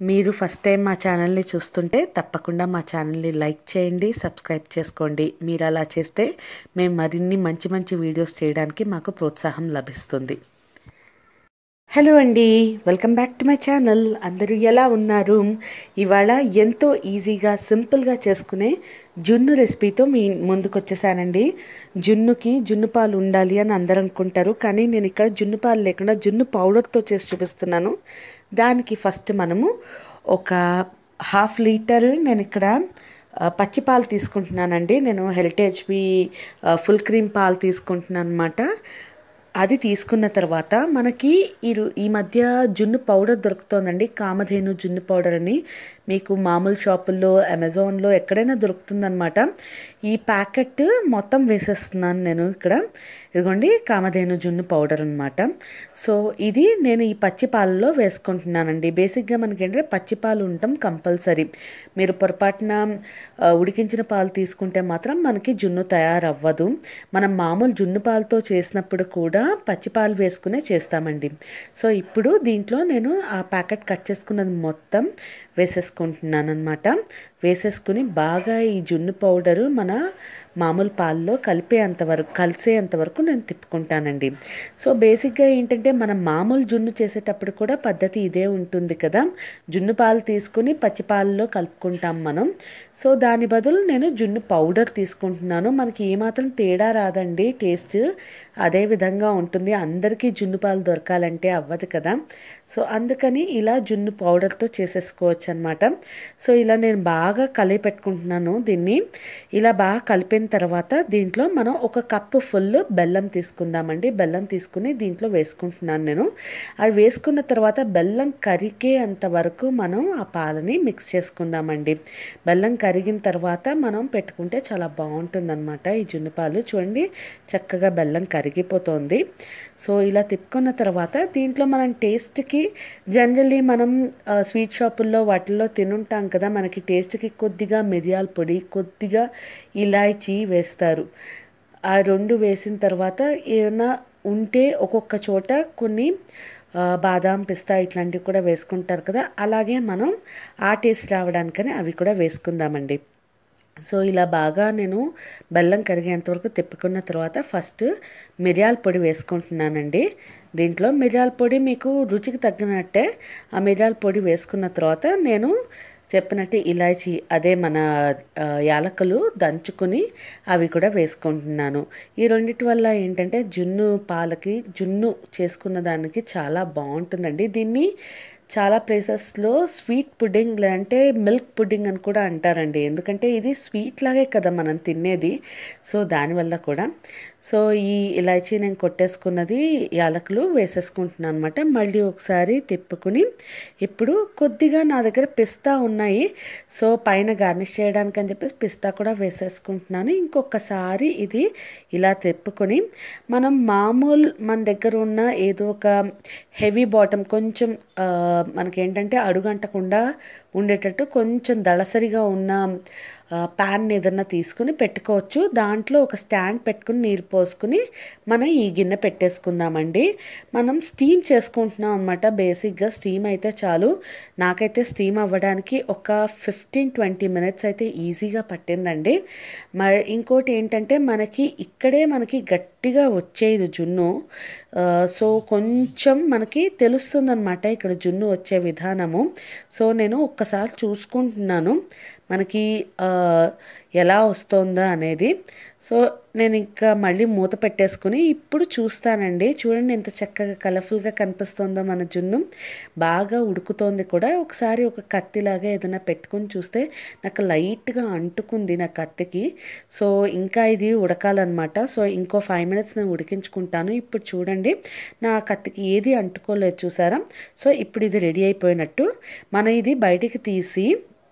మీరు first time మా ఛానల్ని చూస్తుంటే తప్పకుండా మా ఛానల్ని లైక్ చేయండి సబ్స్క్రైబ్ చేసుకోండి మీరు అలా చేస్తే మేము మరిన్ని మంచి మంచి వీడియోస్ చేయడానికి మాకు ప్రోత్సాహం లభిస్తుంది హలో అండి welcome back to my channel అందరూ ఎలా ఉన్నారు ఇవాళ ఎంతో ఈజీగా సింపుల్గా చేసుకునే జున్ను రెసిపీతో మీ ముందుకు వచ్చేసానండి జున్నుకి జున్ను పాలు ఉండాలి అని అందరూ అనుకుంటారు కానీ నేను ఇక్కడ జున్ను పాలు లేకుండా జున్ను పౌడర్తో చేసి చూపిస్తున్నాను దానికి ఫస్ట్ మనము ఒక హాఫ్ లీటర్ నేను ఇక్కడ ఆ, పచ్చి పాలు తీసుకుంటున్నానండి నేను హెరిటేజ్వి ఆ, ఫుల్ క్రీమ్ పాలు తీసుకుంటున్నాను అనమాట అది తీసుకున్న తర్వాత మనకి ఈ రు- ఈ మధ్య జున్ను పౌడర్ దొరుకుతోందండి కామధేను జున్ను పౌడర్ అని మీకు మామూలు షాపుల్లో అమెజాన్లో ఎక్కడైనా దొరుకుతుందన్నమాట ఈ ప్యాకెట్ మొత్తం వేసేస్తున్నాను నేను ఇక్కడ ఇదిగోండి కామధేను జున్ను పౌడర్ అనమాట సో ఇది నేను ఈ పచ్చి పాలలో వేసుకుంటున్నానండి బేసిక్గా మనకి ఏంటంటే పచ్చి పాలు ఉండటం కంపల్సరీ మీరు పొరపాటున ఆ, ఉడికించిన పాలు తీసుకుంటే మాత్రం మనకి జున్ను తయారవ్వదు మనం మామూలు జున్ను పాలతో చేసినప్పుడు కూడా పచ్చి పాలు వేసుకునే చేస్తామండి సో ఇప్పుడు దీంట్లో నేను ఆ ప్యాకెట్ కట్ చేసుకున్నది మొత్తం వేసేసుకుంటున్నాను అనమాట వేసేసుకుని బాగా ఈ జున్ను పౌడరు మన మామూలు పాల్లో కలిపేంత వరకు కలిసేంత వరకు నేను తిప్పుకుంటానండి సో బేసిక్గా ఏంటంటే మనం మామూలు జున్ను చేసేటప్పుడు కూడా పద్ధతి ఇదే ఉంటుంది కదా జున్ను పాలు తీసుకుని పచ్చి పాలలో కలుపుకుంటాం మనం సో దాని బదులు నేను జున్ను పౌడర్ తీసుకుంటున్నాను మనకి ఏమాత్రం తేడా రాదండి టేస్ట్ అదే విధంగా ఉంటుంది అందరికీ జున్ను పాలు దొరకాలంటే అవ్వదు కదా సో అందుకని ఇలా జున్ను పౌడర్తో చేసేసుకోవచ్చు అనమాట సో ఇలా నేను బాగా కలిపి పెట్టుకుంటున్నాను దీన్ని ఇలా బాగా కలిపిన తర్వాత దీంట్లో మనం ఒక కప్పు ఫుల్ బెల్లం తీసుకుందామండి బెల్లం తీసుకుని దీంట్లో వేసుకుంటున్నాను నేను అది వేసుకున్న తర్వాత బెల్లం కరిగే అంత వరకు మనం ఆ పాలని మిక్స్ చేసుకుందామండి బెల్లం కరిగిన తర్వాత మనం పెట్టుకుంటే చాలా బాగుంటుందన్నమాట ఈ జున్ను పాలు చూడండి చక్కగా బెల్లం కరిగిపోతుంది సో ఇలా తిప్పుకున్న తర్వాత దీంట్లో మనం టేస్ట్కి జనరల్లీ మనం ఆ, స్వీట్ షాపుల్లో వాటిల్లో తినుంటాం కదా మనకి టేస్ట్కి కొద్దిగా మిరియాల పొడి కొద్దిగా ఇలాచీ వేస్తారు ఆ రెండు వేసిన తర్వాత ఏమైనా ఉంటే ఒక్కొక్క చోట కొన్ని ఆ, బాదాం పిస్తా ఇట్లాంటివి కూడా వేసుకుంటారు కదా అలాగే మనం ఆ టేస్ట్ రావడానికని అవి కూడా వేసుకుందామండి సో ఇలా బాగా నేను బెల్లం కరిగేంత వరకు తిప్పుకున్న తర్వాత ఫస్ట్ మిరియాల పొడి వేసుకుంటున్నానండి దీంట్లో మిరియాల పొడి మీకు రుచికి తగ్గినట్టే ఆ మిరియాల పొడి వేసుకున్న తర్వాత నేను చెప్పినట్టు ఇలాచి అదే మన ఆ, యాలకులు దంచుకుని అవి కూడా వేసుకుంటున్నాను ఈ రెండిటి వల్ల ఏంటంటే జున్ను పాలకి జున్ను చేసుకున్న దానికి చాలా బాగుంటుందండి దీన్ని చాలా ప్లేసెస్లో స్వీట్ పుడ్డింగ్ లేదంటే మిల్క్ పుడ్డింగ్ అని కూడా అంటారండి ఎందుకంటే ఇది స్వీట్ లాగే కదా మనం తినేది సో దానివల్ల కూడా సో ఈ ఇలాచీ నేను కొట్టేసుకున్నది యాలకులు వేసేసుకుంటున్నాను అనమాట మళ్ళీ ఒకసారి తిప్పుకుని ఇప్పుడు కొద్దిగా నా దగ్గర పిస్తా ఉన్నాయి సో పైన గార్నిష్ చేయడానికి అని చెప్పేసి పిస్తా కూడా వేసేసుకుంటున్నాను ఇంకొకసారి ఇది ఇలా తిప్పుకొని మనం మామూలు మన దగ్గర ఉన్న ఏదో ఒక హెవీ బాటమ్ కొంచెం ఆ, మనకేంటంటే అడుగంటకుండా ఉండేటట్టు కొంచెం దళసరిగా ఉన్న ప్యాన్ ఏదన్నా తీసుకుని పెట్టుకోవచ్చు దాంట్లో ఒక స్టాండ్ పెట్టుకుని నీరు పోసుకుని మనం ఈ గిన్నె పెట్టేసుకుందామండి మనం స్టీమ్ చేసుకుంటున్నాం అనమాట బేసిక్గా స్టీమ్ అయితే చాలు నాకైతే స్టీమ్ అవ్వడానికి ఒక ఫిఫ్టీన్ ట్వంటీ మినిట్స్ అయితే ఈజీగా పట్టిందండి మరి ఇంకోటి ఏంటంటే మనకి ఇక్కడే మనకి గట్టిగా వచ్చేది జున్ను ఆ, సో కొంచెం మనకి తెలుస్తుందన్నమాట ఇక్కడ జున్ను వచ్చే విధానము సో నేను ఒక్కసారి చూసుకుంటున్నాను మనకి ఆ, ఎలా వస్తుందా అనేది సో నేను ఇంకా మళ్ళీ మూత పెట్టేసుకుని ఇప్పుడు చూస్తానండి చూడండి ఎంత చక్కగా కలర్ఫుల్గా కనిపిస్తుందో మన జున్ను బాగా ఉడుకుతోంది కూడా ఒకసారి ఒక కత్తిలాగా ఏదైనా పెట్టుకుని చూస్తే నాకు లైట్గా అంటుకుంది నా కత్తికి సో ఇంకా ఇది ఉడకాలన్నమాట సో ఇంకో ఫైవ్ మినిట్స్ నేను ఉడికించుకుంటాను ఇప్పుడు చూడండి నా కత్తికి ఏది అంటుకోలేదు చూసారా సో ఇప్పుడు ఇది రెడీ అయిపోయినట్టు మనం ఇది బయటికి తీసి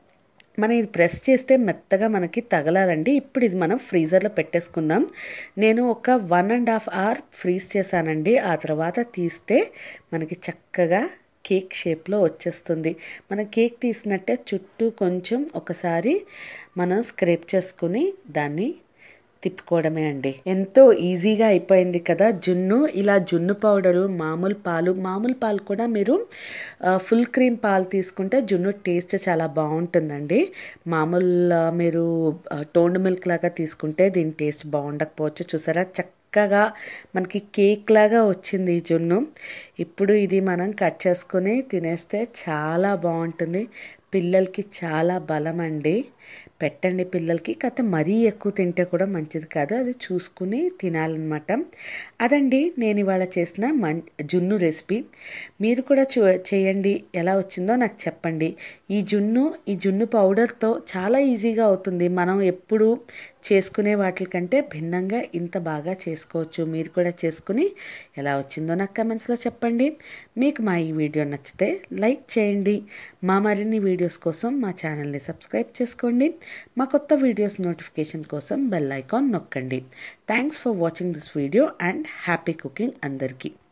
మనం ఇది ప్రెస్ చేస్తే మెత్తగా మనకి తగలాలండి ఇప్పుడు ఇది మనం ఫ్రీజర్లో పెట్టేసుకుందాం నేను ఒక one and half hour freeze చేశానండి ఆ తర్వాత తీస్తే మనకి చక్కగా కేక్ షేప్లో వచ్చేస్తుంది మనం కేక్ తీసినట్టే చుట్టూ కొంచెం ఒకసారి మనం స్క్రేప్ చేసుకుని దాన్ని తిప్పుకోవడమే అండి ఎంతో ఈజీగా అయిపోయింది కదా జున్ను ఇలా జున్ను పౌడరు మామూలు పాలు మామూలు పాలు కూడా మీరు ఆ, ఫుల్ క్రీమ్ పాలు తీసుకుంటే జున్ను టేస్ట్ చాలా బాగుంటుందండి మామూలు ఆ, మీరు ఆ, టోండ్ మిల్క్ లాగా తీసుకుంటే దీని టేస్ట్ బాగుండకపోవచ్చు చూసారా చక్కగా మనకి కేక్ లాగా వచ్చింది ఈ జున్ను ఇప్పుడు ఇది మనం కట్ చేసుకొని తినేస్తే చాలా బాగుంటుంది పిల్లలకి చాలా బలం అండి పెట్టండి పిల్లలకి కాకపోతే మరీ ఎక్కువ తింటే కూడా మంచిది కాదు అది చూసుకుని తినాలన్నమాట అదండి నేను ఇవాళ చేసిన మం జున్ను రెసిపీ మీరు కూడా చూ చేయండి ఎలా వచ్చిందో నాకు చెప్పండి ఈ జున్ను ఈ జున్ను పౌడర్తో చాలా ఈజీగా అవుతుంది మనం ఎప్పుడు చేసుకునే వాటికంటే భిన్నంగా ఇంత బాగా చేసుకోవచ్చు మీరు కూడా చేసుకుని ఎలా వచ్చిందో నాకు కమెంట్స్లో చెప్పండి మీకు మా ఈ వీడియో నచ్చితే లైక్ చేయండి మా మరిన్ని వీడియోస్ కోసం మా ఛానల్ని సబ్స్క్రైబ్ చేసుకోండి మా కొత్త వీడియోస్ నోటిఫికేషన్ కోసం బెల్ ఐకాన్ నొక్కండి thanks for watching this video and happy cooking అందరికీ